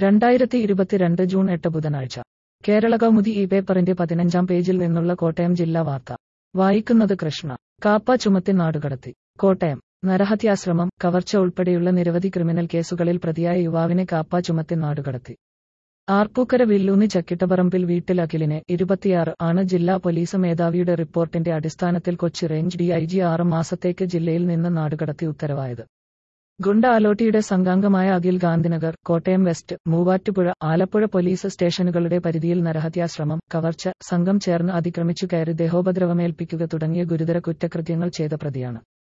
രണ്ടായിരത്തി ഇരുപത്തിരണ്ട് ജൂൺ എട്ട് ബുധനാഴ്ച കേരള കൗമുദി ഈ പേപ്പറിന്റെ പതിനഞ്ചാം പേജിൽ നിന്നുള്ള കോട്ടയം ജില്ലാ വാർത്ത വായിക്കുന്നത് കൃഷ്ണ കാപ്പ ചുമത്തി നാടുകടത്തി കോട്ടയം നരഹത്യാശ്രമം കവർച്ച ഉൾപ്പെടെയുള്ള നിരവധി ക്രിമിനൽ കേസുകളിൽ പ്രതിയായ യുവാവിനെ കാപ്പ ചുമത്തി നാടുകടത്തി ആർപ്പൂക്കര വില്ലൂന്നി ചക്കിട്ടപറമ്പിൽ വീട്ടിൽ അഖിലിനെ ഇരുപത്തിയാറ് ആണ് ജില്ലാ പോലീസ് മേധാവിയുടെ റിപ്പോർട്ടിന്റെ അടിസ്ഥാനത്തിൽ കൊച്ചി റേഞ്ച് ഡിഐജി ആറ് മാസത്തേക്ക് ജില്ലയിൽ നിന്ന് നാടുകടത്തി ഉത്തരവായത് ഗുണ്ട അലോട്ടിയുടെ സംഘാംഗമായ അഖിൽ ഗാന്ധിനഗർ കോട്ടയം വെസ്റ്റ് മൂവാറ്റുപുഴ ആലപ്പുഴ പോലീസ് സ്റ്റേഷനുകളുടെ പരിധിയിൽ നരഹത്യാശ്രമം കവർച്ച സംഘം ചേർന്ന് അതിക്രമിച്ചു കയറി ദേഹോപദ്രവമേൽപ്പിക്കുക തുടങ്ങിയ ഗുരുതര കുറ്റകൃത്യങ്ങൾ ചെയ്ത പ്രതിയാണ്